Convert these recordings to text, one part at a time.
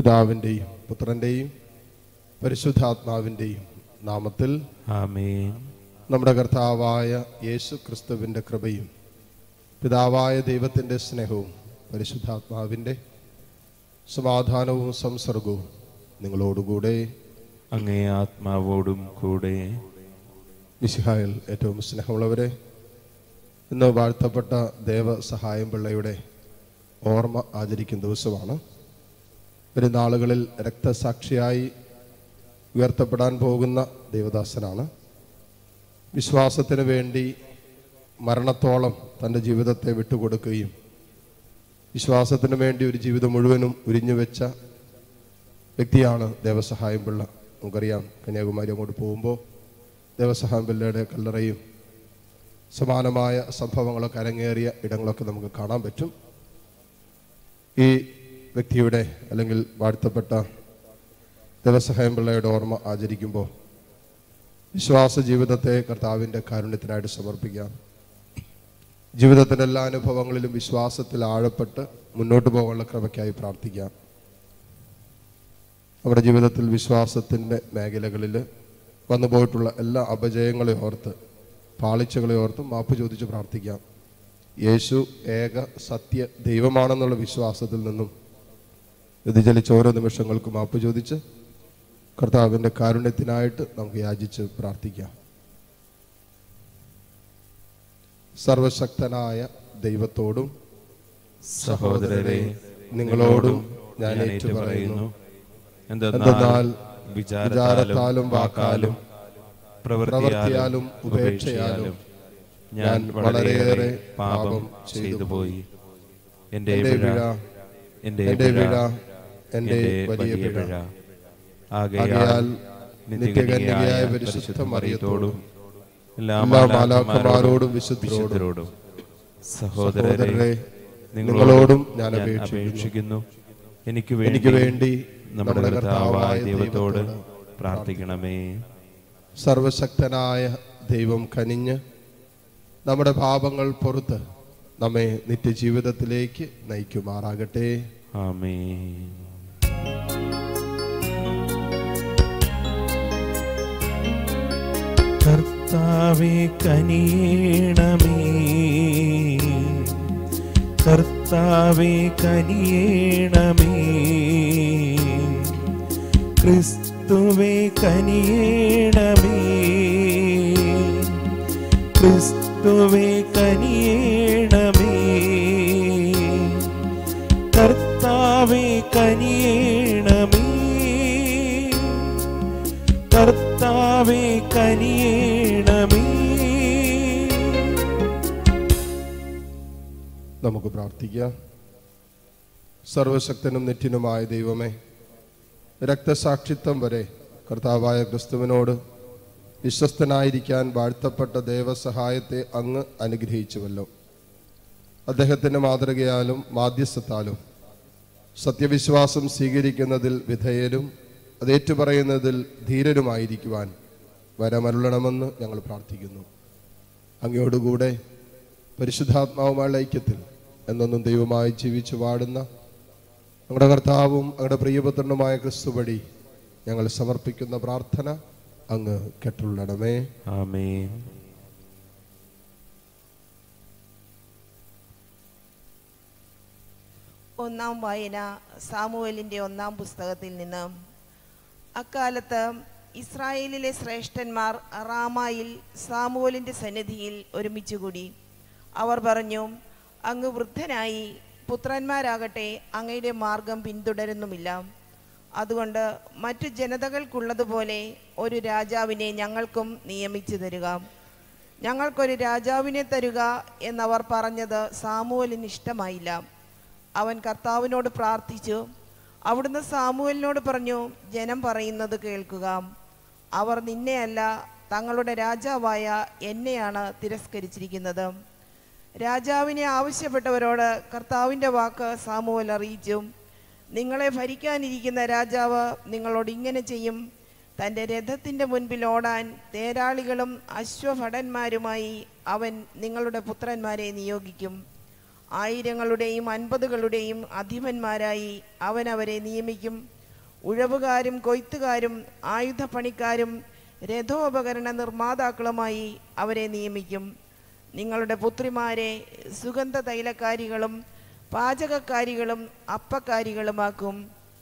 പിതാവിൻ്റെയും പുത്രൻ്റെയും പരിശുദ്ധാത്മാവിൻ്റെയും നാമത്തിൽ ആമേൻ നമ്മുടെ കർത്താവായ യേശു ക്രിസ്തുവിൻ്റെ കൃപയും പിതാവായ ദൈവത്തിൻ്റെ സ്നേഹവും പരിശുദ്ധാത്മാവിൻ്റെ സമാധാനവും സംസർഗവും നിങ്ങളോടുകൂടെ അങ്ങേ ആത്മാവോടും കൂടെ മിശിഹായിൽ ഏറ്റവും സ്നേഹമുള്ളവരെ ഇന്ന് വാഴ്ത്തപ്പെട്ട ദേവസഹായം പിള്ളയുടെ ഓർമ്മ ആചരിക്കുന്ന ദിവസമാണ് പെരുന്നാളുകളിൽ രക്തസാക്ഷിയായി ഉയർത്തപ്പെടാൻ പോകുന്ന ദേവദാസനാണ് വിശ്വാസത്തിന് വേണ്ടി മരണത്തോളം തൻ്റെ ജീവിതത്തെ വിട്ടുകൊടുക്കുകയും വിശ്വാസത്തിന് വേണ്ടി ഒരു ജീവിതം മുഴുവനും ഉരിഞ്ഞുവെച്ച വ്യക്തിയാണ് ദേവസഹായം പിള്ള നമുക്കറിയാം കന്യാകുമാരി അങ്ങോട്ട് പോകുമ്പോൾ ദേവസഹായം പിള്ളയുടെ കല്ലറയും സമാനമായ സംഭവങ്ങളൊക്കെ അരങ്ങേറിയ ഇടങ്ങളൊക്കെ നമുക്ക് കാണാൻ പറ്റും ഈ വ്യക്തിയുടെ അല്ലെങ്കിൽ വാഴ്ത്തപ്പെട്ട ദേവസഹായം പിള്ളയുടെ ഓർമ്മ ആചരിക്കുമ്പോൾ വിശ്വാസ ജീവിതത്തെ കർത്താവിൻ്റെ കാരുണ്യത്തിനായിട്ട് സമർപ്പിക്കാം ജീവിതത്തിൻ്റെ എല്ലാ അനുഭവങ്ങളിലും വിശ്വാസത്തിൽ ആഴപ്പെട്ട് മുന്നോട്ട് പോകാനുള്ള കൃപയ്ക്കായി പ്രാർത്ഥിക്കാം നമ്മുടെ ജീവിതത്തിൽ വിശ്വാസത്തിൻ്റെ മേഖലകളിൽ വന്നു പോയിട്ടുള്ള എല്ലാ അപജയങ്ങളെ ഓർത്ത് പാളിച്ചകളെ ഓർത്ത് മാപ്പ് ചോദിച്ച് പ്രാർത്ഥിക്കാം യേശു ഏക സത്യ ദൈവമാണെന്നുള്ള വിശ്വാസത്തിൽ നിന്നും വ്യതിചലിച്ച ഓരോ നിമിഷങ്ങൾക്ക് മാപ്പ് ചോദിച്ച് കർത്താവിൻ്റെ കാരുണ്യത്തിനായിട്ട് നമുക്ക് യാചിച്ച് പ്രാർത്ഥിക്കാം സർവശക്തനായ ദൈവത്തോടും സഹോദരരെ നിങ്ങളോടും ഞാൻ ഏറ്റുപറയുന്നു എന്തെന്നാൽ വിചാരത്താലും വാക്കാലും പ്രവൃത്തിയാലും ഉപേക്ഷയാലും ഞാൻ വളരെയേറെ പാപം ചെയ്തു പോയി എൻ്റെ എൻ്റെ പിഴ പിഴ എൻ്റെ എൻ്റെ പിഴ പിഴ എൻ്റെ വലിയ പിഴ ആകയാൽ നിത്യകന്യകയായ പരിശുദ്ധ മറിയത്തോടും എല്ലാ എല്ലാ മാലാഖമാരോടും വിശുദ്ധരോടും വിശുദ്ധരോടും സഹോദരരെ സഹോദരരെ നിങ്ങളോടും ഞാൻ ഞാൻ അപേക്ഷിക്കുന്നു അപേക്ഷിക്കുന്നു എനിക്ക് എനിക്ക് വേണ്ടി വേണ്ടി നമ്മുടെ കർത്താവായ ദൈവത്തോട് പ്രാർത്ഥിക്കണമേ സർവശക്തനായ ദൈവം കനിഞ്ഞ് നമ്മുടെ പാപങ്ങൾ പുറത്ത് നമ്മെ നിത്യജീവിതത്തിലേക്ക് നയിക്കുമാറാകട്ടെ ആമേൻ കർത്താവെ കനിയേണമേ കർത്താവെ കനിയേണമേ ക്രിസ്തുവെ കനിയേണമേ ക്രിസ്തുവെ കനിയേണമേ കർത്താവെ കനിയേണമേ കർത്താവെ കനിയേണമേ നമുക്ക് പ്രാർത്ഥിക്കാം സർവശക്തനും നെറ്റിനുമായ ദൈവമേ രക്തസാക്ഷിത്വം വരെ കർത്താവായ ക്രിസ്തുവിനോട് വിശ്വസ്തനായിരിക്കാൻ വാഴ്ത്തപ്പെട്ട ദൈവസഹായത്തെ അങ്ങ് അനുഗ്രഹിച്ചുവല്ലോ അദ്ദേഹത്തിൻ്റെ മാതൃകയാലും മാധ്യസ്ഥത്താലും സത്യവിശ്വാസം സ്വീകരിക്കുന്നതിൽ വിധേയരും അത് ഏറ്റുപറയുന്നതിൽ ധീരരുമായിരിക്കുവാൻ വരമരുളണമെന്ന് ഞങ്ങൾ പ്രാർത്ഥിക്കുന്നു അങ്ങയോടുകൂടെ പരിശുദ്ധാത്മാവുമായുള്ള ഐക്യത്തിൽ എന്നൊന്നും ദൈവമായി ജീവിച്ചു വാടുന്ന ഞങ്ങളുടെ കർത്താവും അങ്ങയുടെ പ്രിയപുത്രനുമായ ക്രിസ്തു വഴി ഞങ്ങൾ സമർപ്പിക്കുന്ന പ്രാർത്ഥന അങ്ങ് കെട്ടുള്ളണമേ ആമേൻ ഒന്നാം വായന സാമുവേലിൻ്റെ ഒന്നാം പുസ്തകത്തിൽ നിന്ന് അക്കാലത്ത് ഇസ്രായേലിലെ ശ്രേഷ്ഠന്മാർ റാമായിൽ സാമുവേലിൻ്റെ സന്നിധിയിൽ ഒരുമിച്ചുകൂടി അവർ പറഞ്ഞു അങ്ങ് വൃദ്ധനായി പുത്രന്മാരാകട്ടെ അങ്ങയുടെ മാർഗം പിന്തുടരുന്നുമില്ല അതുകൊണ്ട് മറ്റു ജനതകൾക്കുള്ളതുപോലെ ഒരു രാജാവിനെ ഞങ്ങൾക്കും നിയമിച്ചു തരിക ഞങ്ങൾക്കൊരു രാജാവിനെ തരുക എന്നവർ പറഞ്ഞത് സാമുവലിന് ഇഷ്ടമായില്ല അവൻ കർത്താവിനോട് പ്രാർത്ഥിച്ചു അവിടുന്ന് സാമുവലിനോട് പറഞ്ഞു ജനം പറയുന്നത് കേൾക്കുക അവർ നിന്നെയല്ല തങ്ങളുടെ രാജാവായ എന്നെയാണ് തിരസ്കരിച്ചിരിക്കുന്നത് രാജാവിനെ ആവശ്യപ്പെട്ടവരോട് കർത്താവിൻ്റെ വാക്ക് സാമുവൽ അറിയിച്ചു നിങ്ങളെ ഭരിക്കാനിരിക്കുന്ന രാജാവ് നിങ്ങളോട് ഇങ്ങനെ ചെയ്യും തൻ്റെ രഥത്തിൻ്റെ മുൻപിൽ ഓടാൻ തേരാളികളും അശ്വഭടന്മാരുമായി അവൻ നിങ്ങളുടെ പുത്രന്മാരെ നിയോഗിക്കും ആയിരങ്ങളുടെയും അൻപതുകളുടെയും അധിപന്മാരായി അവൻ അവരെ നിയമിക്കും ഉഴവുകാരും കൊയ്ത്തുകാരും ആയുധപ്പണിക്കാരും രഥോപകരണ നിർമ്മാതാക്കളുമായി അവരെ നിയമിക്കും നിങ്ങളുടെ പുത്രിമാരെ സുഗന്ധ തൈലക്കാരികളും പാചകക്കാരികളും അപ്പക്കാരികളുമാക്കും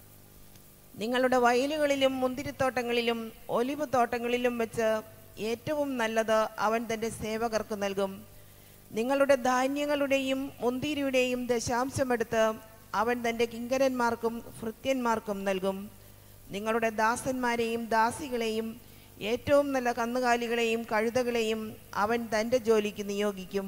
നിങ്ങളുടെ വയലുകളിലും മുന്തിരിത്തോട്ടങ്ങളിലും ഒലിവ് തോട്ടങ്ങളിലും വെച്ച് ഏറ്റവും നല്ലത് അവൻ തൻ്റെ സേവകർക്ക് നൽകും നിങ്ങളുടെ ധാന്യങ്ങളുടെയും മുന്തിരിയുടെയും ദശാംശമെടുത്ത് അവൻ തൻ്റെ കിങ്കരന്മാർക്കും ഭൃത്യന്മാർക്കും നൽകും നിങ്ങളുടെ ദാസന്മാരെയും ദാസികളെയും ഏറ്റവും നല്ല കന്നുകാലികളെയും കഴുതകളെയും അവൻ തൻ്റെ ജോലിക്ക് നിയോഗിക്കും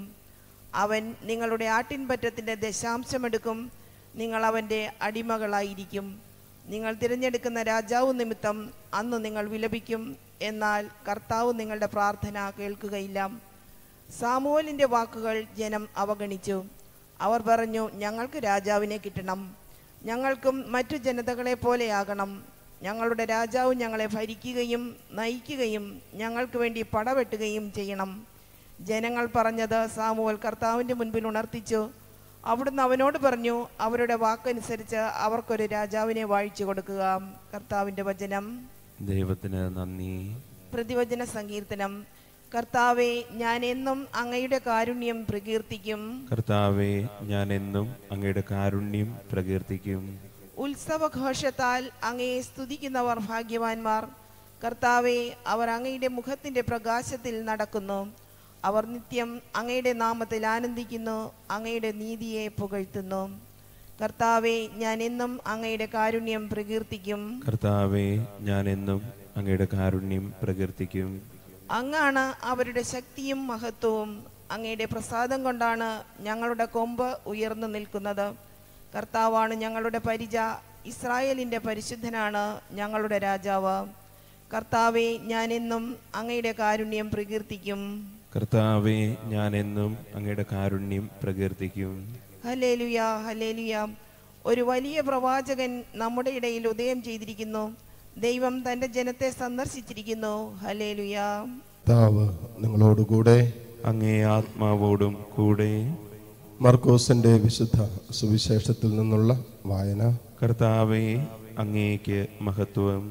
അവൻ നിങ്ങളുടെ ആട്ടിൻപറ്റത്തിൻ്റെ ദശാംശമെടുക്കും നിങ്ങൾ അവൻ്റെ അടിമകളായിരിക്കും നിങ്ങൾ തിരഞ്ഞെടുക്കുന്ന രാജാവ് നിമിത്തം അന്ന് നിങ്ങൾ വിലപിക്കും എന്നാൽ കർത്താവ് നിങ്ങളുടെ പ്രാർത്ഥന കേൾക്കുകയില്ല സാമുവലിൻ്റെ വാക്കുകൾ ജനം അവഗണിച്ചു അവർ പറഞ്ഞു ഞങ്ങൾക്ക് രാജാവിനെ കിട്ടണം ഞങ്ങൾക്കും മറ്റു ജനതകളെ പോലെയാകണം ഞങ്ങളുടെ രാജാവ് ഞങ്ങളെ ഭരിക്കുകയും നയിക്കുകയും ഞങ്ങൾക്ക് വേണ്ടി പടവെട്ടുകയും ചെയ്യണം ജനങ്ങൾ പറഞ്ഞത് സാമുവൽ കർത്താവിൻ്റെ മുൻപിൽ ഉണർത്തിച്ചു അവിടുന്ന് അവനോട് പറഞ്ഞു അവരുടെ വാക്കനുസരിച്ച് അവർക്കൊരു രാജാവിനെ വാഴിച്ചു കൊടുക്കുക കർത്താവിൻ്റെ വചനം ദൈവത്തിന് നന്ദി പ്രതിവചന സങ്കീർത്തനം കർത്താവെ ഞാൻ എന്നും അങ്ങയുടെ കാരുണ്യം പ്രകീർത്തിക്കും കർത്താവെ ഞാൻ എന്നും അങ്ങയുടെ കാരുണ്യം പ്രകീർത്തിക്കും ഉത്സവഘോഷത്താൽ അങ്ങയെ സ്തുതിക്കുന്നവർ ഭാഗ്യവാന്മാർ കർത്താവെ അവർ അങ്ങയുടെ മുഖത്തിന്റെ പ്രകാശത്തിൽ നടക്കുന്നു അവർ നിത്യം അങ്ങയുടെ നാമത്തിൽ ആനന്ദിക്കുന്നു അങ്ങയുടെ നീതിയെ പുകഴ്ത്തുന്നു കർത്താവെ ഞാൻ എന്നും അങ്ങയുടെ കാരുണ്യം പ്രകീർത്തിക്കും കർത്താവെ ഞാൻ എന്നും അങ്ങയുടെ കാരുണ്യം പ്രകീർത്തിക്കും അങ്ങാണ് അവരുടെ ശക്തിയും മഹത്വവും അങ്ങയുടെ പ്രസാദം കൊണ്ടാണ് ഞങ്ങളുടെ കൊമ്പ് ഉയർന്നു നിൽക്കുന്നത് കർത്താവാണ് ഞങ്ങളുടെ പരിച ഇസ്രായേലിൻ്റെ പരിശുദ്ധനാണ് ഞങ്ങളുടെ രാജാവ് കർത്താവെ ഞാൻ എന്നും അങ്ങയുടെ കാരുണ്യം പ്രകീർത്തിക്കും കർത്താവെ ഞാൻ എന്നും അങ്ങയുടെ കാരുണ്യം പ്രകീർത്തിക്കും ഹലേലുയ ഹലേലുയ ഒരു വലിയ പ്രവാചകൻ നമ്മുടെ ഇടയിൽ ഉദയം ചെയ്തിരിക്കുന്നു ദൈവം തൻ്റെ ജനത്തെ സന്ദർശിച്ചിരിക്കുന്നു ഹലേലുയ താവ് നിങ്ങളോടുകൂടെ അങ്ങേ ആത്മാവോടും കൂടെ മർക്കോസിന്റെ വിശുദ്ധ സുവിശേഷത്തിൽ നിന്നുള്ള വായന കർത്താവെ അങ്ങേക്ക് മഹത്വം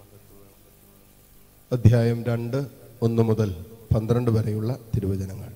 അധ്യായം രണ്ട് ഒന്ന് മുതൽ പന്ത്രണ്ട് വരെയുള്ള തിരുവചനങ്ങൾ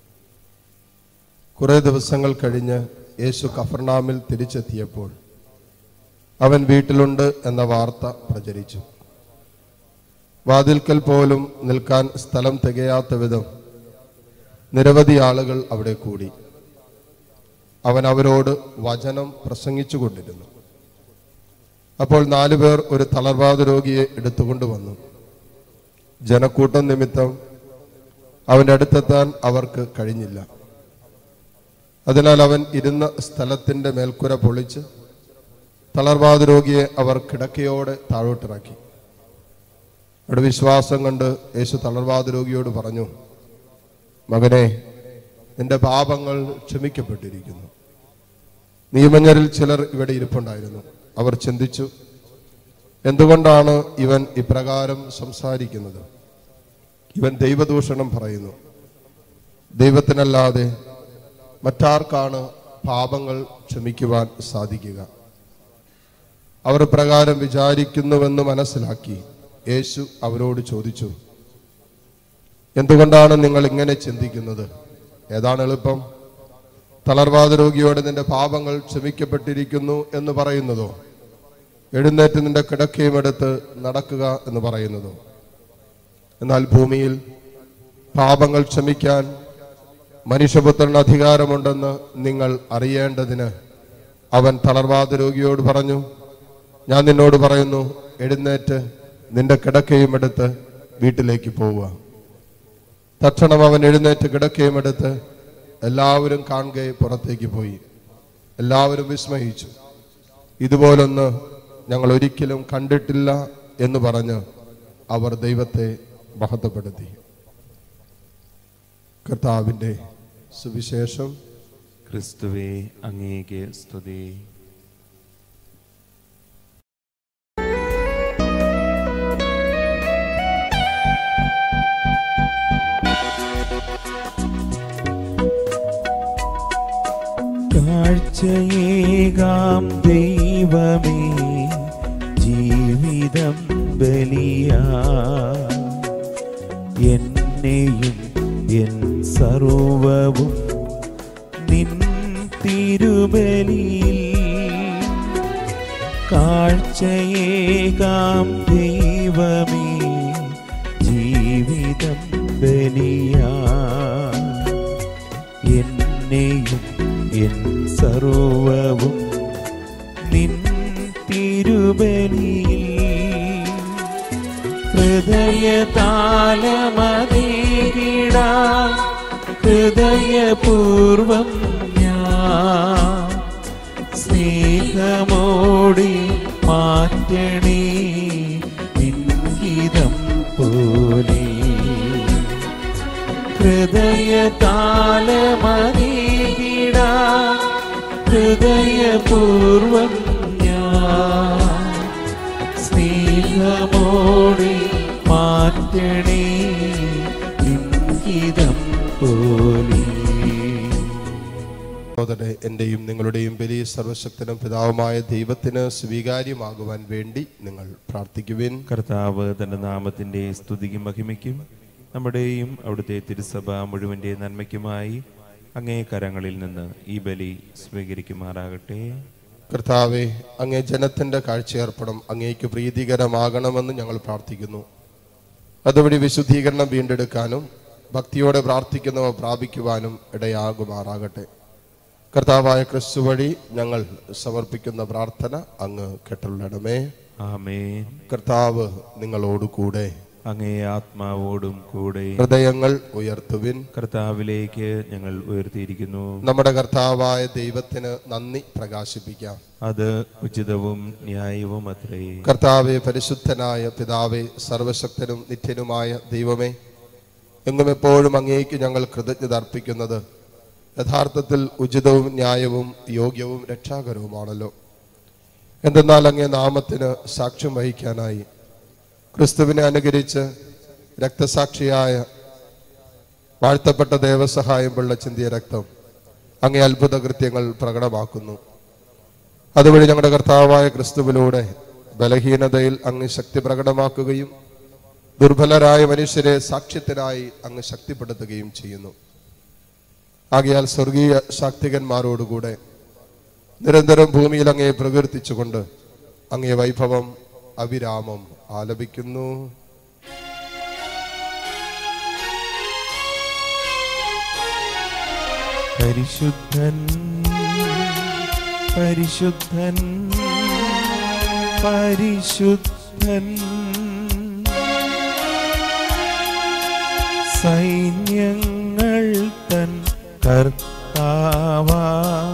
കുറേ ദിവസങ്ങൾ കഴിഞ്ഞ് യേശു കഫർനാമിൽ തിരിച്ചെത്തിയപ്പോൾ അവൻ വീട്ടിലുണ്ട് എന്ന വാർത്ത പ്രചരിച്ചു വാതിൽക്കൽ പോലും നിൽക്കാൻ സ്ഥലം തികയാത്ത വിധം നിരവധി ആളുകൾ അവിടെ കൂടി അവൻ അവരോട് വചനം പ്രസംഗിച്ചു കൊണ്ടിരുന്നു അപ്പോൾ നാലുപേർ ഒരു തളർവാദ രോഗിയെ എടുത്തുകൊണ്ടുവന്നു ജനക്കൂട്ടം നിമിത്തം അവൻ്റെ അടുത്തെത്താൻ അവർക്ക് കഴിഞ്ഞില്ല അതിനാൽ അവൻ ഇരുന്ന സ്ഥലത്തിന്റെ മേൽക്കുര പൊളിച്ച് തളർവാദ രോഗിയെ അവർ കിടക്കയോടെ താഴോട്ടിറക്കി അവിടെ വിശ്വാസം കൊണ്ട് യേശു തളർവാദ രോഗിയോട് പറഞ്ഞു മകനെ നിന്റെ പാപങ്ങൾ ക്ഷമിക്കപ്പെട്ടിരിക്കുന്നു നിയമജ്ഞരിൽ ചിലർ ഇവിടെ ഇരിപ്പുണ്ടായിരുന്നു അവർ ചിന്തിച്ചു എന്തുകൊണ്ടാണ് ഇവൻ ഇപ്രകാരം സംസാരിക്കുന്നത് ഇവൻ ദൈവദൂഷണം പറയുന്നു ദൈവത്തിനല്ലാതെ മറ്റാർക്കാണ് പാപങ്ങൾ ക്ഷമിക്കുവാൻ സാധിക്കുക അവർ പ്രകാരം വിചാരിക്കുന്നുവെന്ന് മനസ്സിലാക്കി യേശു അവരോട് ചോദിച്ചു എന്തുകൊണ്ടാണ് നിങ്ങൾ ഇങ്ങനെ ചിന്തിക്കുന്നത് ഏതാണ് എളുപ്പം തളർവാദ രോഗിയോട് നിന്റെ പാപങ്ങൾ ക്ഷമിക്കപ്പെട്ടിരിക്കുന്നു എന്ന് പറയുന്നതോ എഴുന്നേറ്റ് നിന്റെ കിടക്കയും എടുത്ത് നടക്കുക എന്ന് പറയുന്നതോ എന്നാൽ ഭൂമിയിൽ പാപങ്ങൾ ക്ഷമിക്കാൻ മനുഷ്യപുത്രന് അധികാരമുണ്ടെന്ന് നിങ്ങൾ അറിയേണ്ടതിന് അവൻ തളർവാദ രോഗിയോട് പറഞ്ഞു ഞാൻ നിന്നോട് പറയുന്നു എഴുന്നേറ്റ് നിന്റെ കിടക്കയും എടുത്ത് വീട്ടിലേക്ക് പോവുക തക്ഷണം അവൻ എഴുന്നേറ്റ് കിടക്കയും എടുത്ത് എല്ലാവരും കാണുക പുറത്തേക്ക് പോയി എല്ലാവരും വിസ്മയിച്ചു ഇതുപോലൊന്ന് ഞങ്ങൾ ഒരിക്കലും കണ്ടിട്ടില്ല എന്ന് പറഞ്ഞ് അവർ ദൈവത്തെ മഹത്വപ്പെടുത്തി കർത്താവിൻ്റെ സുവിശേഷം ക്രിസ്തുവേ അങ്ങേക്ക് സ്തുതി കാഴ്ചയേകാം ദൈവമേ ജീവിതം ബലിയാ എന്നെയും എൻ സർവവും നിൻ തിരുബലിയിൽ കാഴ്ചയേകാം ദൈവമേ ജീവിതം ബലിയാ എന്നെയും എൻ സർവവും നിൻ തിരുബലിയിൽ ഹൃദയതാലമതീകിടാ ഹൃദയപൂർവം ഞാൻ സ്നേഹമോടി മാറ്റണേ നിൻഹിതം പോലെ ഹൃദയതാലമതീകിടാ ഹൃദയപൂർവം ഞാൻ സ്നേഹമോടി മാറ്റണേ ലിംഗിതം പോലെ സഹോദരനെ എൻ്റെയും നിങ്ങളുടെയും ബലി സർവശക്തനും പിതാവുമായ ദൈവത്തിന് സ്വീകാര്യമാകുവാൻ വേണ്ടി നിങ്ങൾ പ്രാർത്ഥിക്കുവിൻ കർത്താവ് തന്റെ നാമത്തിന്റെ സ്തുതിക്കും മഹിമയ്ക്കും നമ്മുടെയും അവിടുത്തെ തിരുസഭ മുഴുവന്റെ നന്മയ്ക്കുമായി അങ്ങേ കരങ്ങളിൽ നിന്ന് ഈ ബലി സ്വീകരിക്കുമാറാകട്ടെ കർത്താവെ അങ്ങേ ജനത്തിന്റെ കാഴ്ചയർപ്പണം അങ്ങേക്ക് പ്രീതികരമാകണമെന്ന് ഞങ്ങൾ പ്രാർത്ഥിക്കുന്നു അതുവഴി വിശുദ്ധീകരണം വീണ്ടെടുക്കാനും ഭക്തിയോടെ പ്രാർത്ഥിക്കുന്നവ പ്രാപിക്കുവാനും ഇടയാകുമാറാകട്ടെ കർത്താവായ ക്രിസ്തു വഴി ഞങ്ങൾ സമർപ്പിക്കുന്ന പ്രാർത്ഥന അങ്ങ് കെട്ടുള്ളടമേ ആമേൻ കർത്താവ് നിങ്ങളോടുകൂടെ അങ്ങേ ആത്മാവോടും കൂടെ ഹൃദയങ്ങൾ ഉയർത്തുവിൻ കർത്താവിലേക്ക് ഞങ്ങൾ ഉയർത്തിയിരിക്കുന്നു നമ്മുടെ കർത്താവായ ദൈവത്തിന് നന്ദി പ്രകാശിപ്പിക്കാം അത് ഉചിതവും ന്യായവും അത്രേ കർത്താവെ പരിശുദ്ധനായ പിതാവെ സർവശക്തനും നിത്യനുമായ ദൈവമേ എങ്ങും എപ്പോഴും അങ്ങേക്ക് ഞങ്ങൾ കൃതജ്ഞത അർപ്പിക്കുന്നത് യഥാർത്ഥത്തിൽ ഉചിതവും ന്യായവും യോഗ്യവും രക്ഷാകരവുമാണല്ലോ എന്തെന്നാൽ അങ്ങേ നാമത്തിന് സാക്ഷ്യം വഹിക്കാനായി ക്രിസ്തുവിനെ അനുകരിച്ച് രക്തസാക്ഷിയായ വാഴ്ത്തപ്പെട്ട ദേവസഹായം വെള്ള ചിന്തിയ രക്തം അങ്ങേ അത്ഭുത കൃത്യങ്ങൾ പ്രകടമാക്കുന്നു അതുവഴി ഞങ്ങളുടെ കർത്താവായ ക്രിസ്തുവിലൂടെ ബലഹീനതയിൽ അങ്ങ് ശക്തി പ്രകടമാക്കുകയും ദുർബലരായ മനുഷ്യരെ സാക്ഷ്യത്തിനായി അങ്ങ് ശക്തിപ്പെടുത്തുകയും ചെയ്യുന്നു ആകയാൽ സ്വർഗീയ ശാക്തികന്മാരോടുകൂടെ നിരന്തരം ഭൂമിയിൽ അങ്ങയെ പ്രകീർത്തിച്ചുകൊണ്ട് അങ്ങേ വൈഭവം അവിരാമം ആലപിക്കുന്നു പരിശുദ്ധൻ പരിശുദ്ധൻ പരിശുദ്ധൻ സൈന്യങ്ങൾ തൻ കർത്താവാ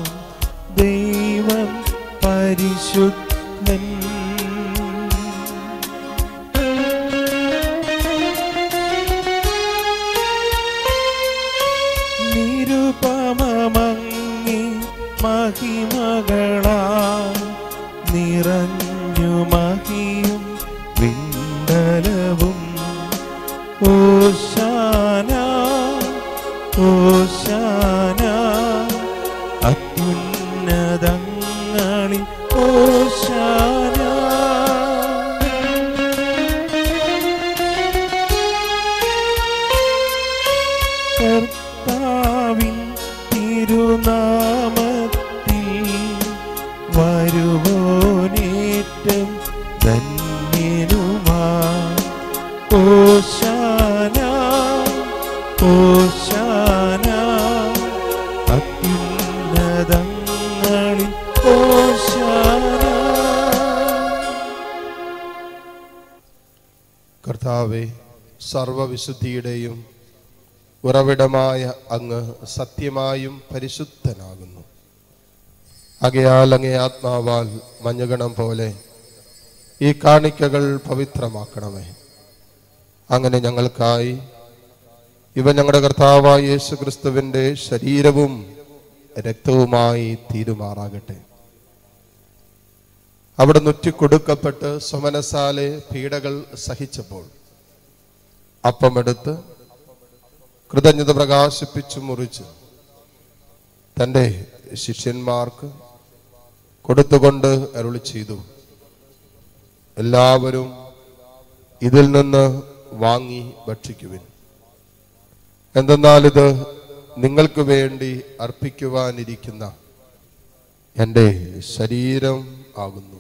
ദൈവം പരിശുദ്ധൻ നിരുപമങ്ങി മഹിമകളാ നിറഞ്ഞു മഹിയും വിണ്ടലവും ഓശാന ഓശാന അത്യുന്നതങ്ങളിൽ ഓശാന കർത്താവിൻ തിരുനാമത്തിൽ വരുവോനേറ്റം ധന്യനുമാ ഓശാന ഓശാന അത്യുന്നതങ്ങളിൽ ഓശാന കർത്താവെ സർവവിശുദ്ധിയുടെയും ഉറവിടമായ അങ്ങ് സത്യമായും പരിശുദ്ധനാകുന്നു ആകയാൽ അങ്ങേ ആത്മാവാൽ മഞ്ഞുകണം പോലെ ഈ കാണിക്കകൾ പവിത്രമാക്കണമേ അങ്ങനെ ഞങ്ങൾക്കായി ഇവ ഞങ്ങളുടെ കർത്താവായ യേശു ക്രിസ്തുവിൻ്റെ ശരീരവും രക്തവുമായി തീരുമാറാകട്ടെ അവിടെ നുറ്റിക്കൊടുക്കപ്പെട്ട് സുമനസാലെ പീഡകൾ സഹിച്ചപ്പോൾ അപ്പമെടുത്ത് കൃതജ്ഞത പ്രകാശിപ്പിച്ചു മുറിച്ച് തൻ്റെ ശിഷ്യന്മാർക്ക് കൊടുത്തുകൊണ്ട് അരുളി ചെയ്തു എല്ലാവരും ഇതിൽ നിന്ന് വാങ്ങി ഭക്ഷിക്കുവിൻ എന്തെന്നാൽ ഇത് നിങ്ങൾക്ക് വേണ്ടി അർപ്പിക്കുവാനിരിക്കുന്ന എൻ്റെ ശരീരം ആകുന്നു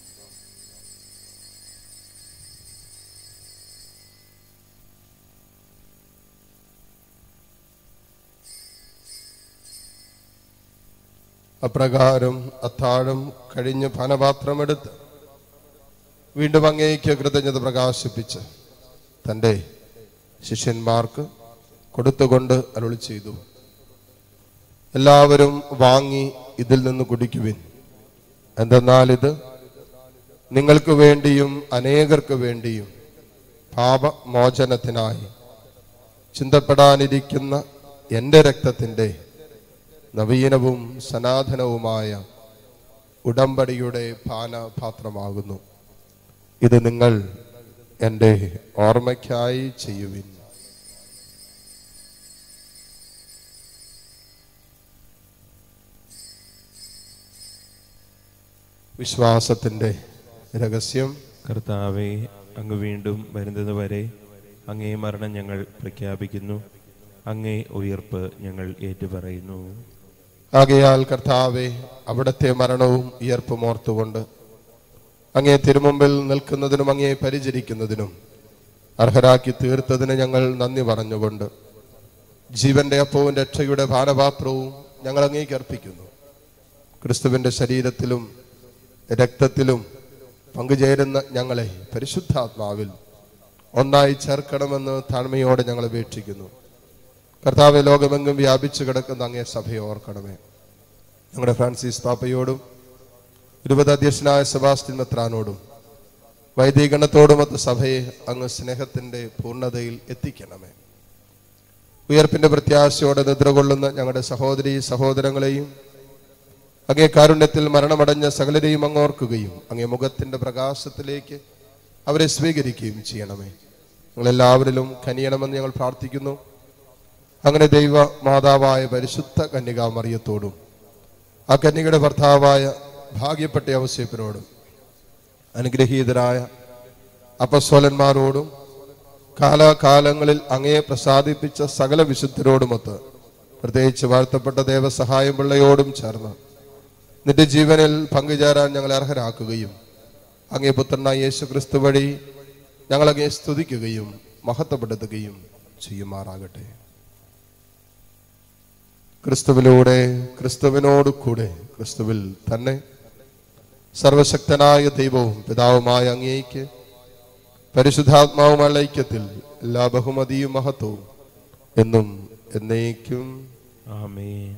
അപ്രകാരം അത്താഴം കഴിഞ്ഞ് പാനപാത്രമെടുത്ത് വീണ്ടും അങ്ങേക്ക് കൃതജ്ഞത പ്രകാശിപ്പിച്ച് തൻ്റെ ശിഷ്യന്മാർക്ക് കൊടുത്തുകൊണ്ട് അരുളി ചെയ്തു എല്ലാവരും വാങ്ങി ഇതിൽ നിന്ന് കുടിക്കുവിൻ എന്തെന്നാൽ ഇത് നിങ്ങൾക്ക് വേണ്ടിയും അനേകർക്ക് വേണ്ടിയും പാപമോചനത്തിനായി ചിന്തപ്പെടാനിരിക്കുന്ന എൻ്റെ രക്തത്തിൻ്റെ നവീനവും സനാതനവുമായ ഉടമ്പടിയുടെ പാനപാത്രമാകുന്നു ഇത് നിങ്ങൾ എൻ്റെ ഓർമ്മയ്ക്കായി ചെയ്യുവിൻ വിശ്വാസത്തിൻ്റെ രഹസ്യം കർത്താവെ അങ്ങ് വീണ്ടും വരുന്നത് വരെ അങ്ങേ മരണം ഞങ്ങൾ പ്രഖ്യാപിക്കുന്നു അങ്ങേ ഉയർപ്പ് ഞങ്ങൾ ഏറ്റുപറയുന്നു ആകയാൽ കർത്താവെ അവിടുത്തെ മരണവും ഉയർപ്പും ഓർത്തുകൊണ്ട് അങ്ങേ തിരുമുമ്പിൽ നിൽക്കുന്നതിനും അങ്ങേ പരിചരിക്കുന്നതിനും അർഹരാക്കി തീർത്തതിന് ഞങ്ങൾ നന്ദി പറഞ്ഞുകൊണ്ട് ജീവന്റെ അപ്പവും രക്ഷയുടെ ഭാരപാത്രവും ഞങ്ങൾ അങ്ങേക്ക് അർപ്പിക്കുന്നു ക്രിസ്തുവിന്റെ ശരീരത്തിലും രക്തത്തിലും പങ്കുചേരുന്ന ഞങ്ങളെ പരിശുദ്ധാത്മാവിൽ ഒന്നായി ചേർക്കണമെന്ന് താഴ്മയോടെ ഞങ്ങൾ അപേക്ഷിക്കുന്നു കർത്താവ് ലോകമെങ്ങും വ്യാപിച്ചു കിടക്കുന്ന അങ്ങേ സഭയെ ഓർക്കണമേ ഞങ്ങളുടെ ഫ്രാൻസിസ് പാപ്പയോടും ഇരുപത് അധ്യക്ഷനായ സെബാസ്റ്റിൻ മെത്രാനോടും വൈദികണത്തോടുമൊത്ത് സഭയെ അങ്ങ് സ്നേഹത്തിന്റെ പൂർണ്ണതയിൽ എത്തിക്കണമേ ഉയർപ്പിന്റെ പ്രത്യാശയോടെ നിദ്രകൊള്ളുന്ന ഞങ്ങളുടെ സഹോദരി സഹോദരങ്ങളെയും അങ്ങേ കാരുണ്യത്തിൽ മരണമടഞ്ഞ സകലരെയും അങ്ങ് ഓർക്കുകയും അങ്ങേ മുഖത്തിന്റെ പ്രകാശത്തിലേക്ക് അവരെ സ്വീകരിക്കുകയും ചെയ്യണമേ ഞങ്ങളെല്ലാവരിലും കനിയണമെന്ന് ഞങ്ങൾ പ്രാർത്ഥിക്കുന്നു അങ്ങനെ ദൈവ മാതാവായ പരിശുദ്ധ കന്യകാമറിയത്തോടും ആ കന്യകയുടെ ഭർത്താവായ ഭാഗ്യപ്പെട്ട ഔസേപ്പിനോടും അനുഗ്രഹീതരായ അപ്പസ്വലന്മാരോടും കാലാകാലങ്ങളിൽ അങ്ങയെ പ്രസാദിപ്പിച്ച സകല വിശുദ്ധരോടുമൊത്ത് പ്രത്യേകിച്ച് വാഴ്ത്തപ്പെട്ട ദേവസഹായം പിള്ളയോടും ചേർന്ന് നിന്റെ ജീവനിൽ പങ്കുചേരാൻ ഞങ്ങളെ അർഹരാക്കുകയും അങ്ങേ പുത്രനായ യേശു ക്രിസ്തു വഴി ഞങ്ങൾ അങ്ങേ സ്തുതിക്കുകയും മഹത്വപ്പെടുത്തുകയും ചെയ്യുമാറാകട്ടെ ക്രിസ്തുവിലൂടെ ക്രിസ്തുവിനോട് കൂടെ ക്രിസ്തുവിൽ തന്നെ സർവശക്തനായ ദൈവവും പിതാവുമായ അങ്ങേക്ക് പരിശുദ്ധാത്മാവുമായ ഐക്യത്തിൽ എല്ലാ ബഹുമതിയും മഹത്വവും എന്നും എന്നേക്കും ആമേൻ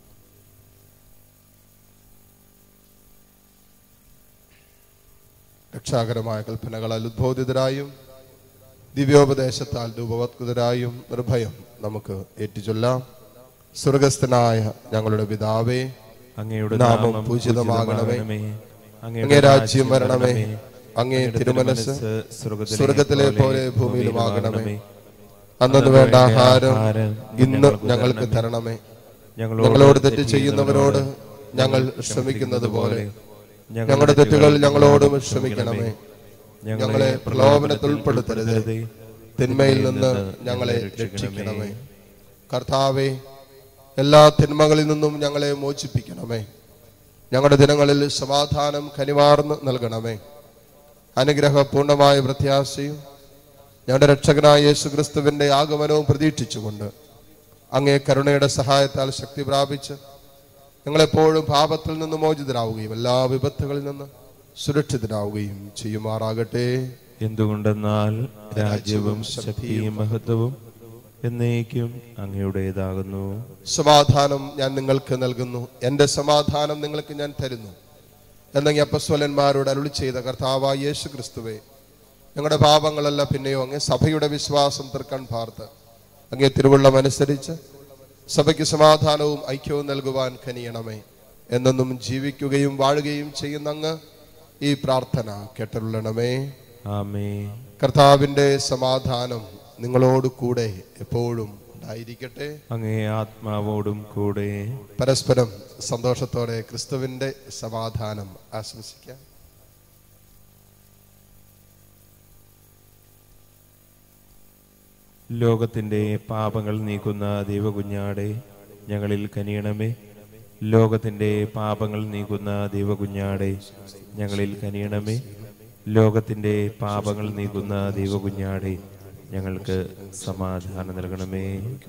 രക്ഷാകരമായ കൽപ്പനകളാൽ ഉദ്ബോധിതരായും ദിവ്യോപദേശത്താൽ രൂപവത്കൃതരായും നിർഭയം നമുക്ക് ഏറ്റുചൊല്ലാം സ്വർഗസ്ഥനായ ഞങ്ങളുടെ പിതാവേ അങ്ങയുടെ നാമം നാമം പൂജിതമാകണമേ. പൂജിതമാകണമേ അങ്ങേ രാജ്യം വരണമേ അങ്ങേ തിരുമനസ് സ്വർഗത്തിലെ പോലെ ഭൂമിയിലുമാകണമേ അന്നു വേണ്ട ആഹാരം ഇന്ന് ഞങ്ങൾക്ക് തരണമേ ഞങ്ങളോട് തെറ്റ് ചെയ്യുന്നവരോട് ഞങ്ങൾ ക്ഷമിക്കുന്നത് പോലെ ഞങ്ങളുടെ തെറ്റുകൾ ഞങ്ങളോടും ക്ഷമിക്കണമേ ഞങ്ങളെ പ്രലോഭനത്തിൽ ഉൾപ്പെടുത്തരുത് തിന്മയിൽ നിന്ന് ഞങ്ങളെ രക്ഷിക്കണമേ കർത്താവെ എല്ലാ തിന്മകളിൽ നിന്നും ഞങ്ങളെ മോചിപ്പിക്കണമേ ഞങ്ങളുടെ ദിനങ്ങളിൽ സമാധാനം കനിവാർന്ന് നൽകണമേ അനുഗ്രഹപൂർണമായ പ്രത്യാശയും ഞങ്ങളുടെ രക്ഷകനായ യേശു ക്രിസ്തുവിന്റെ ആഗമനവും പ്രതീക്ഷിച്ചുകൊണ്ട് അങ്ങേ കരുണയുടെ സഹായത്താൽ ശക്തി പ്രാപിച്ച് ഞങ്ങളെപ്പോഴും പാപത്തിൽ നിന്ന് മോചിതരാവുകയും എല്ലാ വിപത്തുകളിൽ നിന്ന് സുരക്ഷിതരാവുകയും ചെയ്യുമാറാകട്ടെ എന്തുകൊണ്ടെന്നാൽ രാജ്യവും ശക്തിയും മഹത്വവും എന്നേക്കും അങ്ങയുടേതാകുന്നു സമാധാനം ഞാൻ നിങ്ങൾക്ക് നൽകുന്നു എൻ്റെ സമാധാനം നിങ്ങൾക്ക് ഞാൻ തരുന്നു എന്നെങ്കിൽ അപ്പസ്വലന്മാരോട് അരുളി ചെയ്ത കർത്താവായ യേശു ക്രിസ്തുവേ ഞങ്ങളുടെ പാപങ്ങളല്ല പിന്നെയോ അങ്ങേ സഭയുടെ വിശ്വാസം തീർക്കാൻ പാർത്ത് അങ്ങേ തിരുവള്ളം അനുസരിച്ച് സഭയ്ക്ക് സമാധാനവും ഐക്യവും നൽകുവാൻ കനിയണമേ എന്നെന്നും ജീവിക്കുകയും വാഴുകയും ചെയ്യുന്ന അങ്ങ് ഈ പ്രാർത്ഥന കേട്ടരുള്ളണമേ ആമേ കർത്താവിൻ്റെ സമാധാനം നിങ്ങളോട് കൂടെ എപ്പോഴും ഉണ്ടായിരിക്കട്ടെ അങ്ങേ ആത്മാവോടും കൂടെ പരസ്പരം സന്തോഷത്തോടെ ക്രിസ്തുവിന്റെ സമാധാനം ആശംസിക്കാം ലോകത്തിന്റെ പാപങ്ങൾ നീക്കുന്ന ദൈവകുഞ്ഞാടെ ഞങ്ങളിൽ കനിയണമേ ലോകത്തിന്റെ പാപങ്ങൾ നീക്കുന്ന ദൈവകുഞ്ഞാടെ ഞങ്ങളിൽ കനിയണമേ ലോകത്തിന്റെ പാപങ്ങൾ നീക്കുന്ന ദൈവകുഞ്ഞാടെ ഞങ്ങൾക്ക് സമാധാനം നൽകണമേ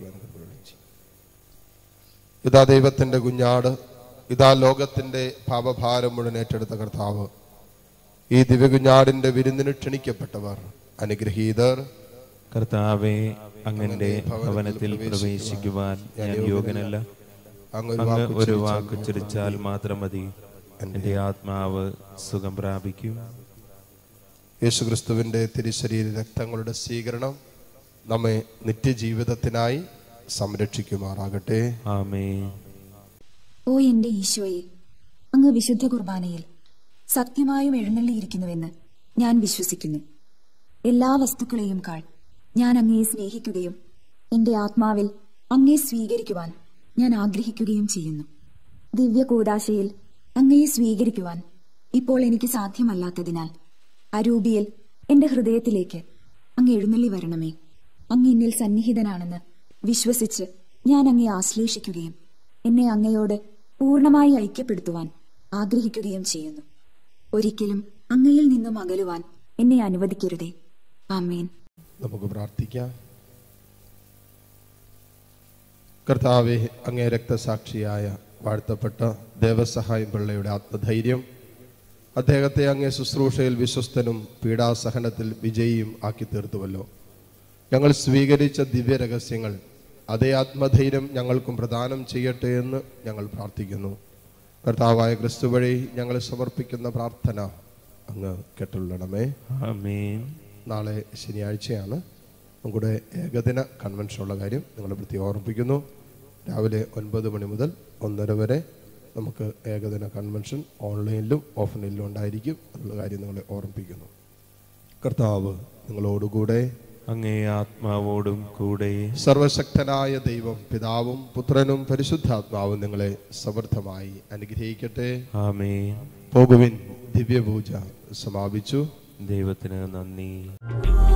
ഇതാ ദൈവത്തിന്റെ കുഞ്ഞാട് ഇതാ ലോകത്തിന്റെ പാപഭാരം മുഴുവൻ ഏറ്റെടുത്ത കർത്താവ് ഈ ദിവ്യകുഞ്ഞാടിന്റെ വിരുന്നിന് ക്ഷണിക്കപ്പെട്ടവർ അനുഗ്രഹീതർ കർത്താവെ അങ്ങന്റെ ഭവനത്തിൽ പ്രവേശിക്കുവാൻ ഞാൻ യോഗ്യനല്ല അങ്ങ് ഒരു അങ്ങ് വാക്ക് ഒരു ഉച്ചരിച്ചാൽ വാക്ക് ഉച്ചരിച്ചാൽ മാത്രം മതി എന്റെ ആത്മാവ് സുഖം പ്രാപിക്കും യേശുക്രിസ്തുവിന്റെ തിരുശരീര രക്തങ്ങളുടെ സ്വീകരണം നമ്മെ നിത്യജീവിതത്തിനായി സംരക്ഷിക്കുമാറാകട്ടെ ആമേ ഓ എന്റെ ഈശോയെ അങ്ങ് വിശുദ്ധ കുർബാനയിൽ സത്യമായും എഴുന്നള്ളിയിരിക്കുന്നുവെന്ന് ഞാൻ വിശ്വസിക്കുന്നു എല്ലാ വസ്തുക്കളെയും കാൾ ഞാൻ അങ്ങയെ സ്നേഹിക്കുകയും എന്റെ ആത്മാവിൽ അങ്ങയെ സ്വീകരിക്കുവാൻ ഞാൻ ആഗ്രഹിക്കുകയും ചെയ്യുന്നു ദിവ്യ കൂടാശയിൽ അങ്ങയെ സ്വീകരിക്കുവാൻ ഇപ്പോൾ എനിക്ക് സാധ്യമല്ലാത്തതിനാൽ അരൂപിയിൽ എന്റെ ഹൃദയത്തിലേക്ക് അങ്ങ് എഴുന്നള്ളി വരണമേ അങ്ങ് എന്നിൽ സന്നിഹിതനാണെന്ന് വിശ്വസിച്ച് ഞാൻ അങ്ങയെ ആശ്ലേഷിക്കുകയും എന്നെ അങ്ങയോട് പൂർണ്ണമായി ഐക്യപ്പെടുത്തുവാൻ ആഗ്രഹിക്കുകയും ചെയ്യുന്നു ഒരിക്കലും അങ്ങയിൽ നിന്നും അകലുവാൻ എന്നെ അനുവദിക്കരുതേ ആമേൻ നമുക്ക് പ്രാർത്ഥിക്കാം കർത്താവെ അങ്ങേ രക്തസാക്ഷിയായ വാഴ്ത്തപ്പെട്ട ദേവസഹായം പിള്ളയുടെ ആത്മധൈര്യം അദ്ദേഹത്തെ അങ്ങേ ശുശ്രൂഷയിൽ വിശ്വസ്തനും പീഡാസഹനത്തിൽ വിജയിയും ആക്കി തീർത്തുവല്ലോ ഞങ്ങൾ സ്വീകരിച്ച ദിവ്യ രഹസ്യങ്ങൾ അതേ ആത്മധൈര്യം ഞങ്ങൾക്കും പ്രദാനം ചെയ്യട്ടെ എന്ന് ഞങ്ങൾ പ്രാർത്ഥിക്കുന്നു കർത്താവായ ക്രിസ്തു വഴി ഞങ്ങൾ സമർപ്പിക്കുന്ന പ്രാർത്ഥന അങ്ങ് കേട്ടുള്ളണമേ ആമേൻ നാളെ ശനിയാഴ്ചയാണ് നമ്മുടെ ഏകദിന കൺവെൻഷനുള്ള കാര്യം നിങ്ങളെ പ്രത്യേകം ഓർമ്മിപ്പിക്കുന്നു രാവിലെ ഒൻപത് മണി മുതൽ ഒന്നര വരെ നമുക്ക് ഏകദിന കൺവെൻഷൻ ഓൺലൈനിലും ഓഫ്ലൈനിലും ഉണ്ടായിരിക്കും എന്നുള്ള കാര്യം നിങ്ങളെ ഓർമ്മിപ്പിക്കുന്നു കർത്താവ് നിങ്ങളോടുകൂടെ അങ്ങേ ആത്മാവോടും കൂടെ സർവശക്തനായ ദൈവം പിതാവും പുത്രനും പരിശുദ്ധാത്മാവും നിങ്ങളെ സമൃദ്ധമായി അനുഗ്രഹിക്കട്ടെ ആമേൻ പോകുവിൻ ദിവ്യപൂജ സമാപിച്ചു ദൈവത്തിന് നന്ദി